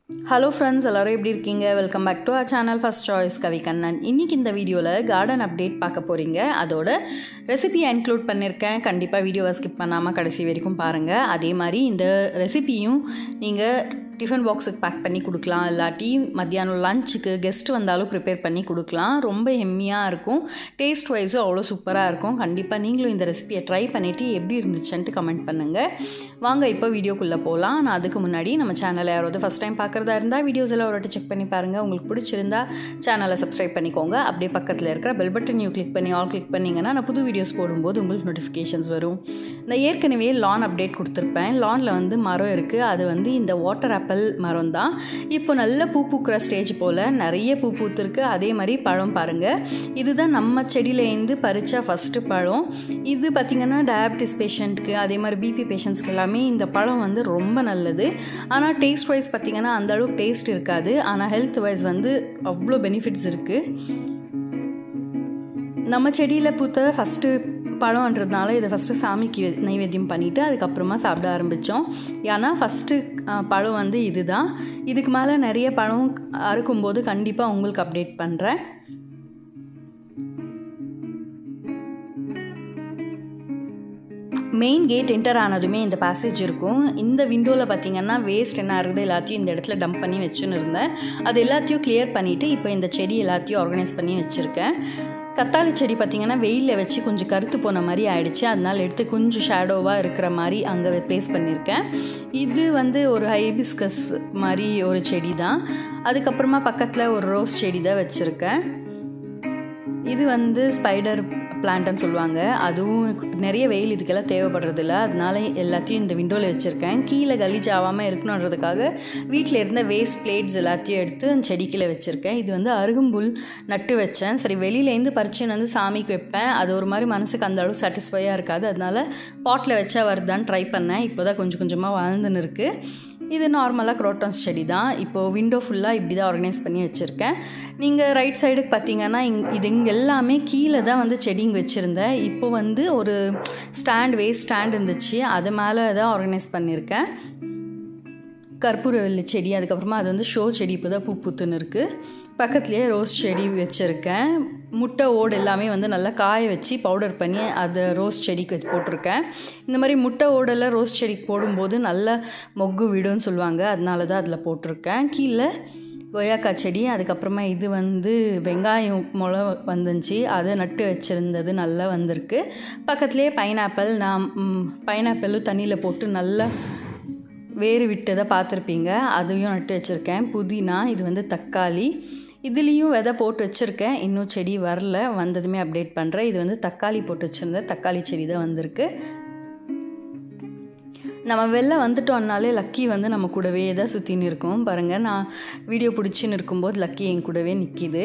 hello friends எல்லோரும் எப்படி இருக்கீங்க welcome back to our channel first choice Kavi Kannan இன்றைக்கி இந்த வீடியோவில் கார்டன் அப்டேட் பார்க்க போகிறீங்க அதோட ரெசிபியை இன்க்ளூட் பண்ணியிருக்கேன் கண்டிப்பாக வீடியோவை ஸ்கிப் பண்ணாமல் கடைசி வரைக்கும் பாருங்கள் அதே மாதிரி இந்த ரெசிபியும் நீங்கள் டிஃபன் பாக்ஸுக்கு பேக் பண்ணி கொடுக்கலாம் இல்லாட்டி மத்தியானம் லஞ்சுக்கு கெஸ்ட் வந்தாலும் ப்ரிப்பேர் பண்ணி கொடுக்கலாம் ரொம்ப எம்மியாக இருக்கும் டேஸ்ட் வைஸும் அவ்வளோ சூப்பராக இருக்கும் கண்டிப்பாக நீங்களும் இந்த ரெசிபியை ட்ரை பண்ணிவிட்டு எப்படி இருந்துச்சுன்ட்டு கமெண்ட் பண்ணுங்கள் வாங்க இப்போ வீடியோக்குள்ளே போகலாம் நான் அதுக்கு முன்னாடி நம்ம சேனலை யாராவது ஃபஸ்ட் டைம் பார்க்குறதா இருந்தால் வீடியோஸ் எல்லாம் ஒரு வாட்டி செக் பண்ணி பாருங்கள் உங்களுக்கு பிடிச்சிருந்தா சேனலை சப்ஸ்கிரைப் பண்ணிக்கோங்க அப்படியே பக்கத்தில் இருக்கிற பெல் பட்டன் யூ கிளிக் பண்ணி ஆல் கிளிக் பண்ணிங்கன்னா நான் புது வீடியோஸ் போடும்போது உங்களுக்கு நோட்டிஃபிகேஷன்ஸ் வரும் நான் ஏற்கனவே லான் அப்டேட் கொடுத்துருப்பேன் லானில் வந்து மரம் இருக்குது அது வந்து இந்த வாட்டர் ஆப்பிள் மரம் தான் இப்போ நல்ல பூ பூக்கிற ஸ்டேஜ் போல் நிறைய பூ பூத்துருக்கு அதே மாதிரி பழம் பாருங்கள் இதுதான் நம்ம செடியிலேருந்து பறித்த ஃபஸ்ட்டு பழம் இது பார்த்திங்கன்னா டயபிட்டிஸ் பேஷண்ட்டுக்கு அதே மாதிரி பிபி பேஷண்ட்ஸ்க்கு எல்லாமே இந்த பழம் வந்து ரொம்ப நல்லது ஆனால் டேஸ்ட் வைஸ் பார்த்திங்கன்னா அந்த அளவுக்கு டேஸ்ட் இருக்காது ஆனால் ஹெல்த் வைஸ் வந்து அவ்வளோ பெனிஃபிட்ஸ் இருக்குது நம்ம செடியில் பூத்த ஃபஸ்ட்டு பழம்ன்றதுனால இதை ஃபஸ்ட்டு சாமிக்கு நைவேத்தியம் பண்ணிவிட்டு அதுக்கப்புறமா சாப்பிட ஆரம்பித்தோம் ஏன்னா ஃபஸ்ட்டு பழம் வந்து இது தான் இதுக்கு மேலே நிறைய பழம் அறுக்கும்போது கண்டிப்பாக உங்களுக்கு அப்டேட் பண்ணுறேன் மெயின் கேட் என்டர் ஆனதுமே இந்த பேசேஜ் இருக்கும் இந்த விண்டோவில் பார்த்தீங்கன்னா வேஸ்ட் என்ன இருக்குது எல்லாத்தையும் இந்த இடத்துல டம்ப் பண்ணி வச்சுன்னு இருந்தேன் அது எல்லாத்தையும் கிளியர் பண்ணிவிட்டு இப்போ இந்த செடி எல்லாத்தையும் ஆர்கனைஸ் பண்ணி வச்சுருக்கேன் கத்தாழி செடி பார்த்திங்கன்னா வெயிலில் வச்சு கொஞ்சம் கருத்து போன மாதிரி ஆயிடுச்சு அதனால் எடுத்து கொஞ்சம் ஷேடோவாக இருக்கிற மாதிரி அங்கே ப்ளேஸ் பண்ணியிருக்கேன் இது வந்து ஒரு ஹைபிஸ்கஸ் மாதிரி ஒரு செடி தான் அதுக்கப்புறமா பக்கத்தில் ஒரு ரோஸ் செடி தான் வச்சுருக்கேன் இது வந்து ஸ்பைடர் பிளான்ட்னு சொல்லுவாங்க அதுவும் நிறைய வெயில் இதுக்கெல்லாம் தேவைப்படுறதில்ல அதனால எல்லாத்தையும் இந்த விண்டோவில் வச்சுருக்கேன் கீழே கலீஜ் ஆகாமல் இருக்கணுன்றதுக்காக வீட்டில் இருந்த வேஸ்ட் பிளேட்ஸ் எல்லாத்தையும் எடுத்து அந்த செடிக்கீழே வச்சுருக்கேன் இது வந்து அருகம்புல் நட்டு வச்சேன் சரி வெளியிலேருந்து பறிச்சுன்னு வந்து சாமிக்கு வைப்பேன் அது ஒரு மாதிரி மனசுக்கு அந்த அளவுக்கு சாட்டிஸ்ஃபையாக இருக்காது அதனால பாட்டில் வச்சா வருதான்னு ட்ரை பண்ணேன் இப்போ தான் கொஞ்சம் கொஞ்சமாக வாழ்ந்துன்னு இருக்குது இது நார்மலாக குரோட்டன்ஸ் செடி தான் இப்போது விண்டோ ஃபுல்லாக இப்படி தான் ஆர்கனைஸ் பண்ணி வச்சுருக்கேன் நீங்கள் ரைட் சைடுக்கு பார்த்தீங்கன்னா இங் இது இங்கே எல்லாமே கீழே தான் வந்து செடிங்க வச்சுருந்தேன் இப்போ வந்து ஒரு ஸ்டாண்ட் வேஸ்ட் ஸ்டாண்ட் இருந்துச்சு அது மேலே தான் ஆர்கனைஸ் பண்ணியிருக்கேன் கற்பூரவல்லி செடி அதுக்கப்புறமா அது வந்து ஷோ செடி இப்போ தான் பூ பூத்துன்னு இருக்குது பக்கத்துலேயே ரோஸ் செடி வச்சுருக்கேன் முட்டை ஓடு எல்லாமே வந்து நல்லா காய வச்சு பவுடர் பண்ணி அதை ரோஸ் செடிக்கு வச்சு போட்டிருக்கேன் இந்த மாதிரி முட்டை ஓடெல்லாம் ரோஸ் செடிக்கு போடும்போது நல்ல மொக்கு விடும்னு சொல்லுவாங்க அதனால தான் அதில் போட்டிருக்கேன் கீழே கொய்யாக்காய் செடி அதுக்கப்புறமா இது வந்து வெங்காயம் முளை வந்துச்சு அதை நட்டு வச்சுருந்தது நல்லா வந்திருக்கு பக்கத்துலேயே பைனாப்பிள் நான் பைனாப்பிளும் தண்ணியில் போட்டு நல்லா வேறு விட்டதை பார்த்துருப்பீங்க அதையும் நட்டு வச்சுருக்கேன் புதினா இது வந்து தக்காளி இதுலேயும் விதை போட்டு வச்சுருக்கேன் இன்னும் செடி வரல வந்ததுமே அப்டேட் பண்ணுறேன் இது வந்து தக்காளி போட்டு வச்சுருந்தேன் தக்காளி செடி தான் வந்திருக்கு நம்ம வெளில வந்துட்டோம்னாலே லக்கி வந்து நம்ம கூடவே தான் சுற்றின்னு இருக்கும் பாருங்கள் நான் வீடியோ பிடிச்சின்னு இருக்கும்போது லக்கி என் கூடவே நிற்கிது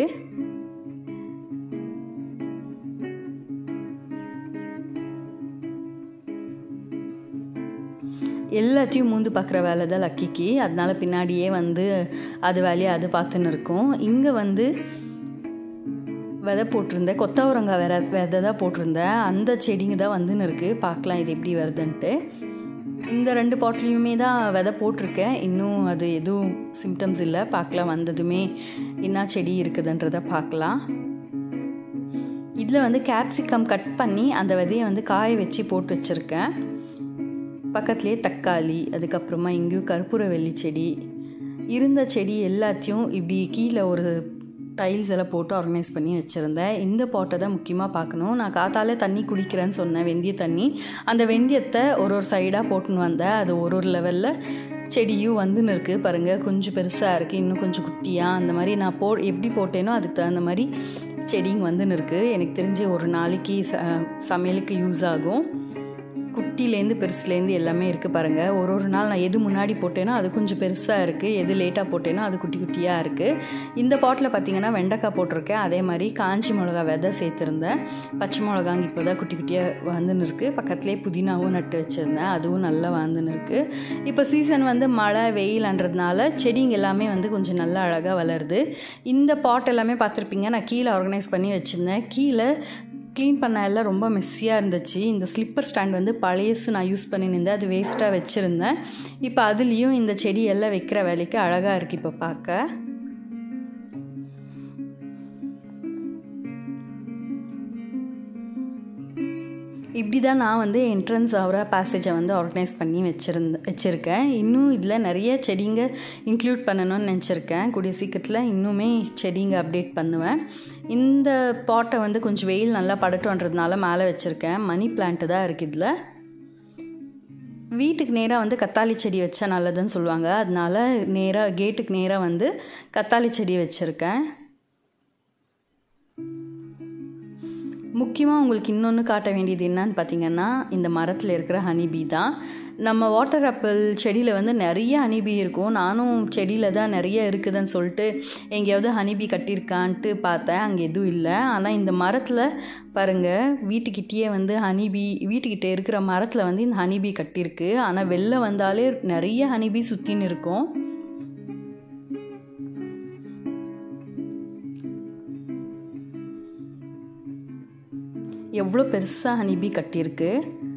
எல்லாத்தையும் மூந்து பார்க்குற வேலை தான் லக்கிக்கு அதனால பின்னாடியே வந்து அது வேலையை அது பார்த்துன்னு இருக்கும் இங்கே வந்து விதை போட்டிருந்தேன் கொத்தவரங்காய் வேற விதை தான் போட்டிருந்தேன் அந்த செடிங்க தான் வந்துன்னு இருக்குது பார்க்கலாம் இது எப்படி வருதுன்ட்டு இந்த ரெண்டு பாட்லேயுமே தான் விதை போட்டிருக்கேன் இன்னும் அது எதுவும் சிம்டம்ஸ் இல்லை பார்க்கலாம் வந்ததுமே என்ன செடி இருக்குதுன்றதை பார்க்கலாம் இதில் வந்து கேப்சிகம் கட் பண்ணி அந்த விதையை வந்து காய வச்சு போட்டு வச்சுருக்கேன் பக்கத்துலேயே தக்காளி அதுக்கப்புறமா இங்கேயும் கற்பூரவல்லி செடி இருந்த செடி எல்லாத்தையும் இப்படி கீழே ஒரு டைல்ஸ் எல்லாம் போட்டு ஆர்கனைஸ் பண்ணி வச்சுருந்தேன் இந்த பாட்டை தான் முக்கியமாக பார்க்கணும் நான் காத்தாலே தண்ணி குடிக்கிறேன்னு சொன்னேன் வெந்தய தண்ணி அந்த வெந்தயத்தை ஒரு ஒரு சைடாக போட்டுன்னு வந்தேன் அது ஒரு ஒரு லெவலில் செடியும் வந்துன்னு இருக்குது பாருங்கள் கொஞ்சம் பெருசாக இருக்குது இன்னும் கொஞ்சம் குட்டியாக அந்த மாதிரி நான் போ எப்படி போட்டேனோ அதுக்கு தகுந்த மாதிரி செடிங்க வந்துன்னு இருக்குது எனக்கு தெரிஞ்சு ஒரு நாளைக்கு ச சமையலுக்கு யூஸ் ஆகும் குட்டிலேருந்து பெருசுலேருந்து எல்லாமே இருக்குது பாருங்கள் ஒரு ஒரு நாள் நான் எது முன்னாடி போட்டேனோ அது கொஞ்சம் பெருசாக இருக்குது எது லேட்டாக போட்டேனோ அது குட்டி குட்டியாக இருக்குது இந்த பாட்டில் பார்த்தீங்கன்னா வெண்டைக்காய் போட்டிருக்கேன் அதே மாதிரி காஞ்சி மிளகா விதை சேர்த்துருந்தேன் பச்சை மிளகாங்க இப்போ தான் குட்டி குட்டியாக வந்துன்னு இருக்குது பக்கத்துலேயே புதினாவும் நட்டு வச்சுருந்தேன் அதுவும் நல்லா வந்துன்னு இருக்குது இப்போ சீசன் வந்து மழை வெயில்ன்றதுனால செடிங்க எல்லாமே வந்து கொஞ்சம் நல்லா அழகாக வளருது இந்த பாட் எல்லாமே பார்த்துருப்பீங்க நான் கீழே ஆர்கனைஸ் பண்ணி வச்சுருந்தேன் கீழே க்ளீன் பண்ண எல்லாம் ரொம்ப மெஸ்ஸியாக இருந்துச்சு இந்த ஸ்லிப்பர் ஸ்டாண்ட் வந்து பழையசு நான் யூஸ் பண்ணியிருந்தேன் அது வேஸ்ட்டாக வச்சுருந்தேன் இப்போ அதுலேயும் இந்த செடி எல்லாம் வைக்கிற வேலைக்கு அழகாக இருக்குது இப்போ பார்க்க இப்படி தான் நான் வந்து என்ட்ரன்ஸ் ஆகிற பேசேஜை வந்து ஆர்கனைஸ் பண்ணி வச்சுருந்த வச்சுருக்கேன் இன்னும் இதில் நிறைய செடிங்க இன்க்ளூட் பண்ணணும்னு நினச்சிருக்கேன் கூடிய சீக்கிரத்தில் இன்னுமே செடிங்க அப்டேட் பண்ணுவேன் இந்த பாட்டை வந்து கொஞ்சம் வெயில் நல்லா படட்டுன்றதுனால மேலே வச்சுருக்கேன் மணி பிளான்ட்டு தான் இருக்குது இதில் வீட்டுக்கு நேராக வந்து கத்தாழி செடி வச்சா நல்லதுன்னு சொல்லுவாங்க அதனால நேராக கேட்டுக்கு நேராக வந்து கத்தாழி செடி வச்சுருக்கேன் முக்கியமாக உங்களுக்கு இன்னொன்று காட்ட வேண்டியது என்னன்னு பார்த்தீங்கன்னா இந்த மரத்தில் இருக்கிற ஹனிபி தான் நம்ம வாட்டர் ஆப்பிள் செடியில் வந்து நிறைய ஹனிபி இருக்கும் நானும் செடியில் தான் நிறைய இருக்குதுன்னு சொல்லிட்டு எங்கேயாவது ஹனிபி கட்டியிருக்கான்ட்டு பார்த்தேன் அங்கே எதுவும் இல்லை ஆனால் இந்த மரத்தில் பாருங்கள் வீட்டுக்கிட்டேயே வந்து ஹனிபி வீட்டுக்கிட்டே இருக்கிற மரத்தில் வந்து இந்த ஹனிபி கட்டியிருக்கு ஆனால் வெளில வந்தாலே நிறைய ஹனிபி சுற்றின்னு இருக்கும் எவ்வளோ பெருசாக ஹனிபி கட்டியிருக்கு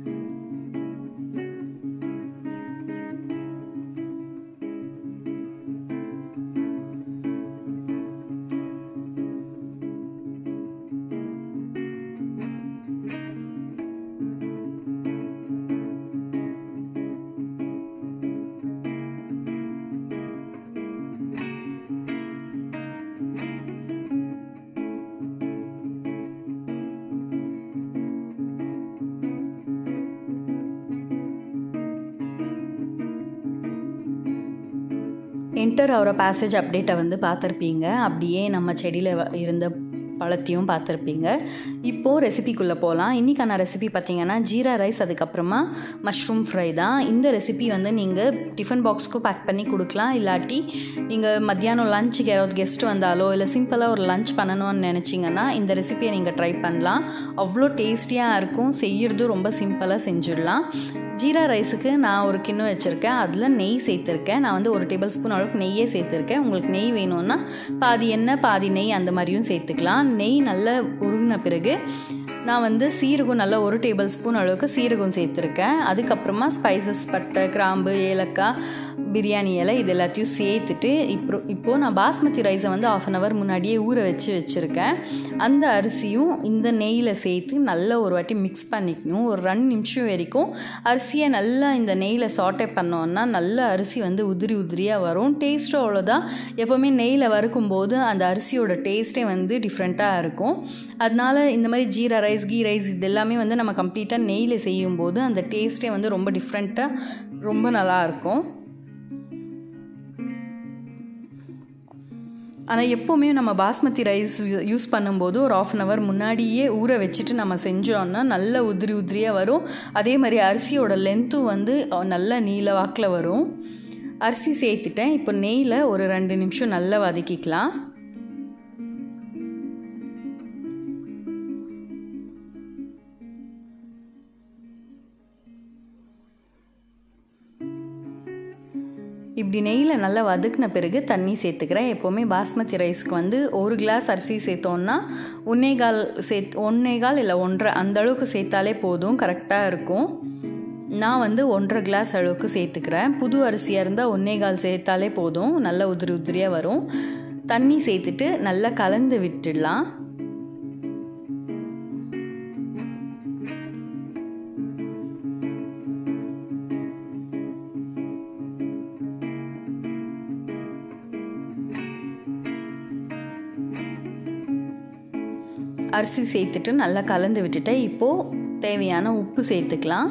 என்டர் ஆகிற பேசேஜ் அப்டேட்டை வந்து பார்த்துருப்பீங்க அப்படியே நம்ம செடியில் இருந்த பழத்தையும் பார்த்துருப்பீங்க இப்போது ரெசிபிக்குள்ளே போகலாம் இன்றைக்கான ரெசிபி பார்த்தீங்கன்னா ஜீரா ரைஸ் அதுக்கப்புறமா மஷ்ரூம் ஃப்ரை தான் இந்த ரெசிபி வந்து நீங்கள் டிஃபன் பாக்ஸ்க்கும் பேக் பண்ணி கொடுக்கலாம் இல்லாட்டி நீங்கள் மத்தியானம் லஞ்சுக்கு யாராவது கெஸ்ட் வந்தாலோ இல்லை சிம்பிளாக ஒரு லஞ்ச் பண்ணணும்னு நினச்சிங்கன்னா இந்த ரெசிபியை நீங்கள் ட்ரை பண்ணலாம் அவ்வளோ டேஸ்டியாக இருக்கும் செய்கிறதும் ரொம்ப சிம்பிளாக செஞ்சிடலாம் ஜீரா ரைஸுக்கு நான் ஒரு கிண்ணம் வச்சுருக்கேன் அதில் நெய் சேர்த்துருக்கேன் நான் வந்து ஒரு டேபிள் ஸ்பூன் அளவுக்கு நெய்யே சேர்த்துருக்கேன் உங்களுக்கு நெய் வேணும்னா பாதி எண்ணெய் பாதி நெய் அந்த மாதிரியும் சேர்த்துக்கலாம் நெய் நல்லா உருகின பிறகு நான் வந்து சீரகம் நல்லா ஒரு டேபிள் ஸ்பூன் அளவுக்கு சீரகம் சேர்த்துருக்கேன் அதுக்கப்புறமா ஸ்பைசஸ் பட்டை கிராம்பு ஏலக்காய் பிரியாணி இலை இது எல்லாத்தையும் சேர்த்துட்டு இப்போ இப்போது நான் பாஸ்மதி ரைஸை வந்து ஆஃப் அன் ஹவர் முன்னாடியே ஊற வச்சு வச்சுருக்கேன் அந்த அரிசியும் இந்த நெய்யில் சேர்த்து நல்லா ஒரு வாட்டி மிக்ஸ் பண்ணிக்கணும் ஒரு ரெண்டு நிமிஷம் வரைக்கும் அரிசியை நல்லா இந்த நெய்யில் சாட்டே பண்ணோன்னா நல்ல அரிசி வந்து உதிரி உதிரியாக வரும் டேஸ்ட்டும் அவ்வளோதான் எப்போவுமே நெய்யில் வறுக்கும்போது அந்த அரிசியோட டேஸ்ட்டே வந்து டிஃப்ரெண்ட்டாக இருக்கும் அதனால இந்த மாதிரி ஜீரா ரைஸ் கீ ரைஸ் இது எல்லாமே வந்து நம்ம கம்ப்ளீட்டாக நெய்யில் செய்யும்போது அந்த டேஸ்ட்டே வந்து ரொம்ப டிஃப்ரெண்ட்டாக ரொம்ப நல்லாயிருக்கும் ஆனால் எப்போவுமே நம்ம பாஸ்மதி ரைஸ் யூஸ் பண்ணும்போது ஒரு ஆஃப் அன் ஹவர் முன்னாடியே ஊற வச்சுட்டு நம்ம செஞ்சோன்னா நல்ல உதிரி உதிரியாக வரும் அதே மாதிரி அரிசியோட லென்த்தும் வந்து நல்ல நீல வாக்கில் வரும் அரிசி சேர்த்துட்டேன் இப்போ நெய்யில் ஒரு ரெண்டு நிமிஷம் நல்லா வதக்கிக்கலாம் இப்படி நெய்யில் நல்லா வதக்கின பிறகு தண்ணி சேர்த்துக்கிறேன் எப்போவுமே பாஸ்மதி ரைஸ்க்கு வந்து ஒரு கிளாஸ் அரிசி சேர்த்தோன்னா ஒன்னேகால் சேர்த் ஒன்னேகால் இல்லை ஒன்றரை அந்த அளவுக்கு சேர்த்தாலே போதும் கரெக்டாக இருக்கும் நான் வந்து ஒன்றரை கிளாஸ் அளவுக்கு சேர்த்துக்கிறேன் புது அரிசியாக இருந்தால் ஒன்னேகால் சேர்த்தாலே போதும் நல்ல உதிரி உதிரியாக வரும் தண்ணி சேர்த்துட்டு நல்லா கலந்து விட்டுடலாம் அரிசி சேர்த்துட்டு நல்லா கலந்து விட்டுட்டு இப்போது தேவையான உப்பு சேர்த்துக்கலாம்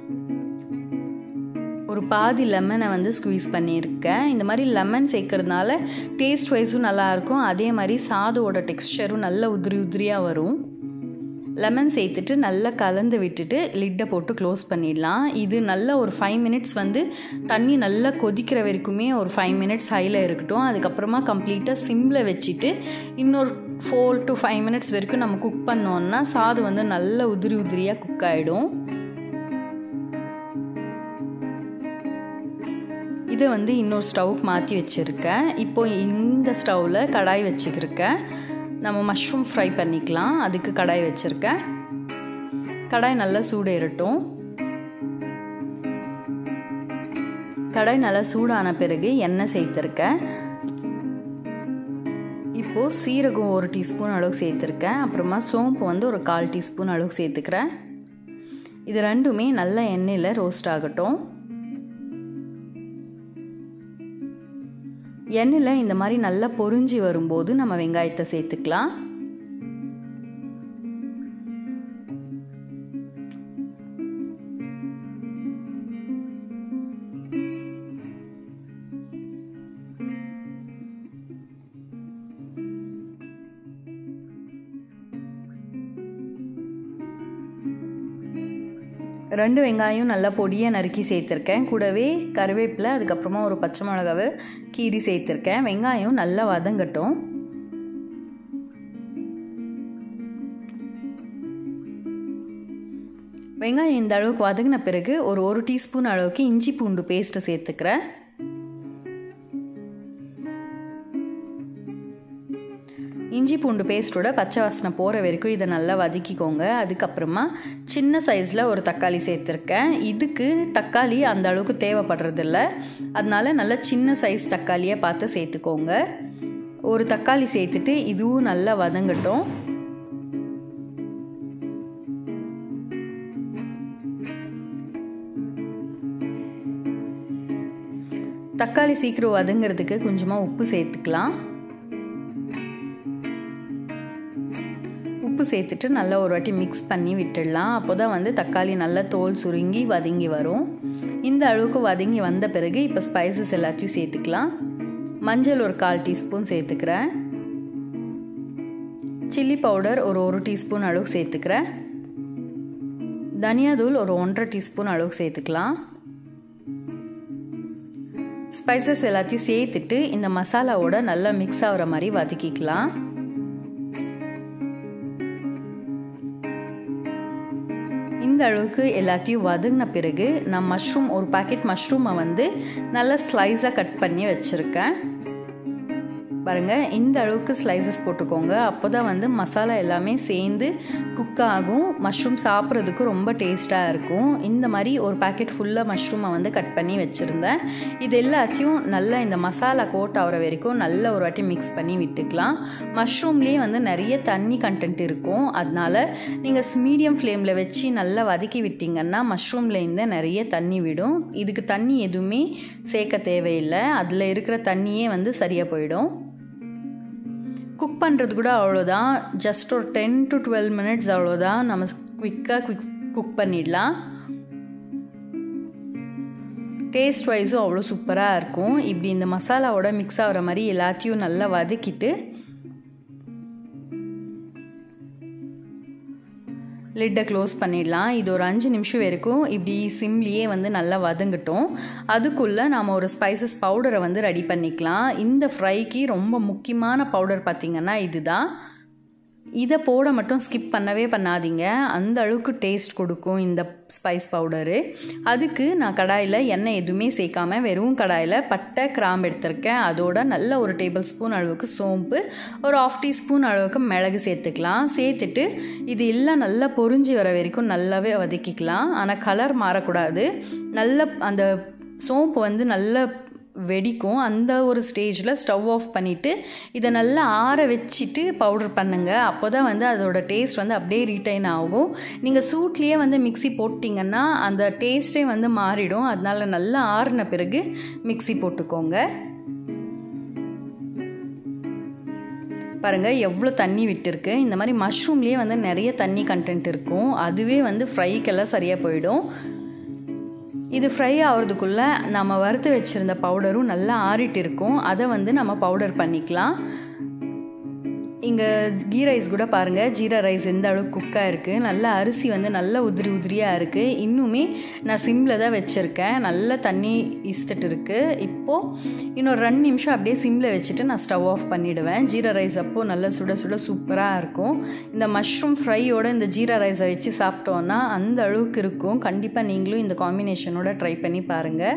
ஒரு பாதி லெமனை வந்து ஸ்குவீஸ் பண்ணியிருக்கேன் இந்த மாதிரி லெமன் சேர்க்கறதுனால டேஸ்ட் வைஸும் நல்லாயிருக்கும் அதே மாதிரி சாதோட டெக்ஸ்டரும் நல்ல உதிரி உதிரியாக வரும் லெமன் சேர்த்துட்டு நல்லா கலந்து விட்டுட்டு லிட்டை போட்டு க்ளோஸ் பண்ணிடலாம் இது நல்ல ஒரு ஃபைவ் மினிட்ஸ் வந்து தண்ணி நல்லா கொதிக்கிற வரைக்குமே ஒரு ஃபைவ் மினிட்ஸ் ஹையில் இருக்கட்டும் அதுக்கப்புறமா கம்ப்ளீட்டாக சிம்மில் வச்சுட்டு இன்னொரு ஃபோர் டு ஃபைவ் மினிட்ஸ் வரைக்கும் நம்ம குக் பண்ணோன்னா சாதம் வந்து நல்ல உதிரி உதிரியாக குக் ஆகிடும் இதை வந்து இன்னொரு ஸ்டவ்க்கு மாற்றி வச்சுருக்கேன் இப்போ இந்த ஸ்டவ்வில் கடாய் வச்சுக்கிருக்கேன் நம்ம மஷ்ரூம் ஃப்ரை பண்ணிக்கலாம் அதுக்கு கடாய் வச்சுருக்கேன் கடாய் நல்லா சூடேறட்டும் கடாய் நல்லா சூடான பிறகு எண்ணெய் சேர்த்துருக்கேன் இப்போது சீரகம் ஒரு டீஸ்பூன் அளவுக்கு சேர்த்துருக்கேன் அப்புறமா சோம்பு வந்து ஒரு கால் டீஸ்பூன் அளவுக்கு சேர்த்துக்கிறேன் இது ரெண்டுமே நல்ல எண்ணெயில் ரோஸ்ட் ஆகட்டும் எண்ணெயில் இந்த மாதிரி நல்லா பொறிஞ்சி வரும்போது நம்ம வெங்காயத்தை சேர்த்துக்கலாம் ரெண்டு வெங்காயம் நல்லா பொடியாக நறுக்கி சேர்த்துருக்கேன் கூடவே கருவேப்பிலை அதுக்கப்புறமா ஒரு பச்சை மிளகாவை கீரி சேர்த்துருக்கேன் வெங்காயம் நல்லா வதங்கட்டும் வெங்காயம் இந்த அளவுக்கு வதங்கின பிறகு ஒரு ஒரு டீஸ்பூன் அளவுக்கு இஞ்சி பூண்டு பேஸ்ட்டு சேர்த்துக்கிறேன் இஞ்சி பூண்டு பேஸ்ட்டோட பச்சை வாசனை போகிற வரைக்கும் இதை நல்லா வதக்கிக்கோங்க அதுக்கப்புறமா சின்ன சைஸில் ஒரு தக்காளி சேர்த்துருக்கேன் இதுக்கு தக்காளி அந்த அளவுக்கு தேவைப்படுறதில்ல அதனால நல்லா சின்ன சைஸ் தக்காளியை பார்த்து சேர்த்துக்கோங்க ஒரு தக்காளி சேர்த்துட்டு இதுவும் நல்லா வதங்கட்டும் தக்காளி சீக்கிரம் வதங்கிறதுக்கு கொஞ்சமாக உப்பு சேர்த்துக்கலாம் உப்பு சேர்த்துட்டு நல்லா ஒரு வாட்டி மிக்ஸ் பண்ணி விட்டுடலாம் அப்போ தான் வந்து தக்காளி நல்லா தோல் சுருங்கி வதங்கி வரும் இந்த அளவுக்கு வதங்கி வந்த பிறகு இப்போ ஸ்பைசஸ் எல்லாத்தையும் சேர்த்துக்கலாம் மஞ்சள் ஒரு கால் டீஸ்பூன் சேர்த்துக்கிறேன் சில்லி பவுடர் ஒரு ஒரு டீஸ்பூன் அளவுக்கு சேர்த்துக்கிறேன் தனியாதூள் ஒரு ஒன்றரை டீஸ்பூன் அளவுக்கு சேர்த்துக்கலாம் ஸ்பைசஸ் எல்லாத்தையும் சேர்த்துட்டு இந்த மசாலாவோட நல்லா மிக்ஸ் ஆகிற மாதிரி வதக்கிக்கலாம் இந்த அளவுக்கு எல்லாத்தையும் வதங்கின பிறகு நான் மஷ்ரூம் ஒரு பாக்கெட் மஷ்ரூமை வந்து நல்லா ஸ்லைஸாக கட் பண்ணி வச்சுருக்கேன் பாருங்கள் இந்த அளவுக்கு ஸ்லைசஸ் போட்டுக்கோங்க அப்போ தான் வந்து மசாலா எல்லாமே சேர்ந்து குக் ஆகும் மஷ்ரூம் சாப்பிட்றதுக்கு ரொம்ப டேஸ்ட்டாக இருக்கும் இந்த மாதிரி ஒரு பேக்கெட் ஃபுல்லாக மஷ்ரூமை வந்து கட் பண்ணி வச்சுருந்தேன் இது எல்லாத்தையும் நல்லா இந்த மசாலா கோட் ஆகிற வரைக்கும் நல்லா ஒரு வாட்டி மிக்ஸ் பண்ணி விட்டுக்கலாம் மஷ்ரூம்லேயே வந்து நிறைய தண்ணி கண்டென்ட் இருக்கும் அதனால நீங்கள் மீடியம் ஃப்ளேமில் வச்சு நல்லா வதக்கி விட்டிங்கன்னா மஷ்ரூம்லேருந்து நிறைய தண்ணி விடும் இதுக்கு தண்ணி எதுவுமே சேர்க்க தேவையில்லை அதில் இருக்கிற தண்ணியே வந்து சரியாக போயிடும் குக் பண்ணுறது கூட அவ்வளோதான் ஜஸ்ட் ஒரு டென் டு டுவெல் மினிட்ஸ் அவ்வளோதான் நம்ம குவிக்காக குவிக் குக் பண்ணிடலாம் டேஸ்ட் வைஸும் அவ்வளோ சூப்பராக இருக்கும் இப்படி இந்த மசாலாவோட மிக்ஸ் ஆகிற மாதிரி எல்லாத்தையும் நல்லா வதக்கிட்டு லிட்டை க்ளோஸ் பண்ணிடலாம் இது ஒரு அஞ்சு நிமிஷம் வரைக்கும் இப்படி சிம்லேயே வந்து நல்லா வதங்கட்டும் அதுக்குள்ளே நாம் ஒரு ஸ்பைசஸ் பவுடரை வந்து ரெடி பண்ணிக்கலாம் இந்த ஃப்ரைக்கு ரொம்ப முக்கியமான பவுடர் பார்த்திங்கன்னா இதுதான் இதை போட மட்டும் ஸ்கிப் பண்ணவே பண்ணாதீங்க அந்த அளவுக்கு டேஸ்ட் கொடுக்கும் இந்த ஸ்பைஸ் பவுடரு அதுக்கு நான் கடாயில் எண்ணெய் எதுவுமே சேர்க்காம வெறும் கடாயில் பட்டை கிராம்பு எடுத்திருக்கேன் அதோட நல்ல ஒரு டேபிள் ஸ்பூன் அளவுக்கு சோம்பு ஒரு ஆஃப் டீஸ்பூன் அளவுக்கு மிளகு சேர்த்துக்கலாம் சேர்த்துட்டு இது எல்லாம் நல்லா பொறிஞ்சி வர வரைக்கும் நல்லாவே வதக்கிக்கலாம் ஆனால் கலர் மாறக்கூடாது நல்ல அந்த சோம்பு வந்து நல்ல வெடிக்கும் அந்த ஒரு ஸ்டேஜில் ஸ்டவ் ஆஃப் பண்ணிவிட்டு இதை நல்லா ஆற வச்சுட்டு பவுடர் பண்ணுங்கள் அப்போ தான் வந்து அதோட டேஸ்ட் வந்து அப்படியே ரீட்டைன் ஆகும் நீங்கள் சூட்லேயே வந்து மிக்சி போட்டிங்கன்னா அந்த டேஸ்ட்டே வந்து மாறிடும் அதனால நல்லா ஆறின பிறகு மிக்சி போட்டுக்கோங்க பாருங்கள் எவ்வளோ தண்ணி விட்டுருக்கு இந்த மாதிரி மஷ்ரூம்லேயே வந்து நிறைய தண்ணி கண்டென்ட் இருக்கும் அதுவே வந்து ஃப்ரைக்கெல்லாம் சரியாக போயிடும் இது ஃப்ரை ஆகிறதுக்குள்ளே நம்ம வறுத்து வச்சுருந்த பவுடரும் நல்லா ஆறிட்டு இருக்கும் அதை வந்து நம்ம பவுடர் பண்ணிக்கலாம் இங்கே கீ ரைஸ் கூட பாருங்கள் ஜீரா ரைஸ் எந்த அளவுக்கு குக்காக இருக்குது நல்லா அரிசி வந்து நல்லா உதிரி உதிரியாக இருக்குது இன்னுமே நான் சிம்மில் தான் வச்சுருக்கேன் நல்லா தண்ணி இஸ்த்துட்டு இருக்குது இப்போது இன்னொரு ரெண்டு நிமிஷம் அப்படியே சிம்மில் வச்சுட்டு நான் ஸ்டவ் ஆஃப் பண்ணிவிடுவேன் ஜீரா ரைஸ் அப்போது நல்லா சுட சுட சூப்பராக இருக்கும் இந்த மஷ்ரூம் ஃப்ரையோட இந்த ஜீரா ரைஸை வச்சு சாப்பிட்டோன்னா அந்த அளவுக்கு இருக்கும் கண்டிப்பாக நீங்களும் இந்த காம்பினேஷனோட ட்ரை பண்ணி பாருங்கள்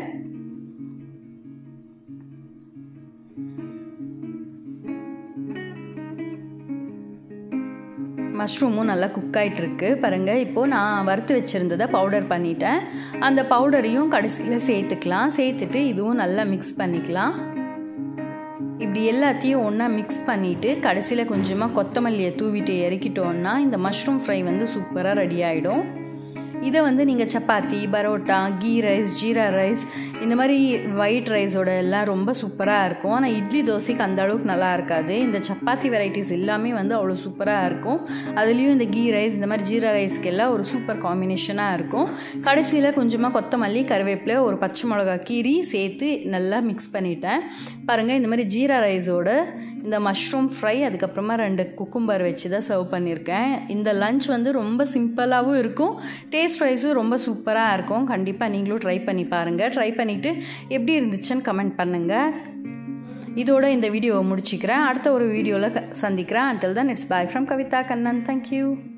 மஷ்ரூமும் நல்லா குக் ஆகிட்டுருக்கு பாருங்கள் இப்போது நான் வறுத்து வச்சுருந்ததை பவுடர் பண்ணிட்டேன் அந்த பவுடரையும் கடைசியில் சேர்த்துக்கலாம் சேர்த்துட்டு இதுவும் நல்லா மிக்ஸ் பண்ணிக்கலாம் இப்படி எல்லாத்தையும் ஒன்றா மிக்ஸ் பண்ணிவிட்டு கடைசியில் கொஞ்சமாக கொத்தமல்லியை தூவிட்டு இறக்கிட்டோன்னா இந்த மஷ்ரூம் ஃப்ரை வந்து சூப்பராக ரெடி ஆகிடும் இதை வந்து நீங்கள் சப்பாத்தி பரோட்டா கீ ரைஸ் ஜீரா ரைஸ் இந்த மாதிரி ஒயிட் ரைஸோட எல்லாம் ரொம்ப சூப்பராக இருக்கும் ஆனால் இட்லி தோசைக்கு அந்த அளவுக்கு நல்லா இருக்காது இந்த சப்பாத்தி வெரைட்டிஸ் எல்லாமே வந்து அவ்வளோ சூப்பராக இருக்கும் அதுலேயும் இந்த கீ ரைஸ் இந்த மாதிரி ஜீரா ரைஸ்க்கு எல்லாம் ஒரு சூப்பர் காம்பினேஷனாக இருக்கும் கடைசியில் கொஞ்சமாக கொத்தமல்லி கருவேப்பிலை ஒரு பச்சை மிளகா கீரி சேர்த்து நல்லா மிக்ஸ் பண்ணிட்டேன் பாருங்கள் இந்த மாதிரி ஜீரா ரைஸோட இந்த மஷ்ரூம் ஃப்ரை அதுக்கப்புறமா ரெண்டு குக்கும்பர் வச்சு தான் சர்வ் பண்ணியிருக்கேன் இந்த லஞ்ச் வந்து ரொம்ப சிம்பிளாகவும் இருக்கும் டேஸ்ட் வைஸும் ரொம்ப சூப்பராக இருக்கும் கண்டிப்பாக நீங்களும் ட்ரை பண்ணி பாருங்கள் ட்ரை பண்ணிவிட்டு எப்படி இருந்துச்சுன்னு கமெண்ட் பண்ணுங்கள் இதோட இந்த வீடியோவை முடிச்சுக்கிறேன் அடுத்த ஒரு வீடியோவில் சந்திக்கிறேன் அண்டில் தான் it's bye from Kavitha Kannan thank you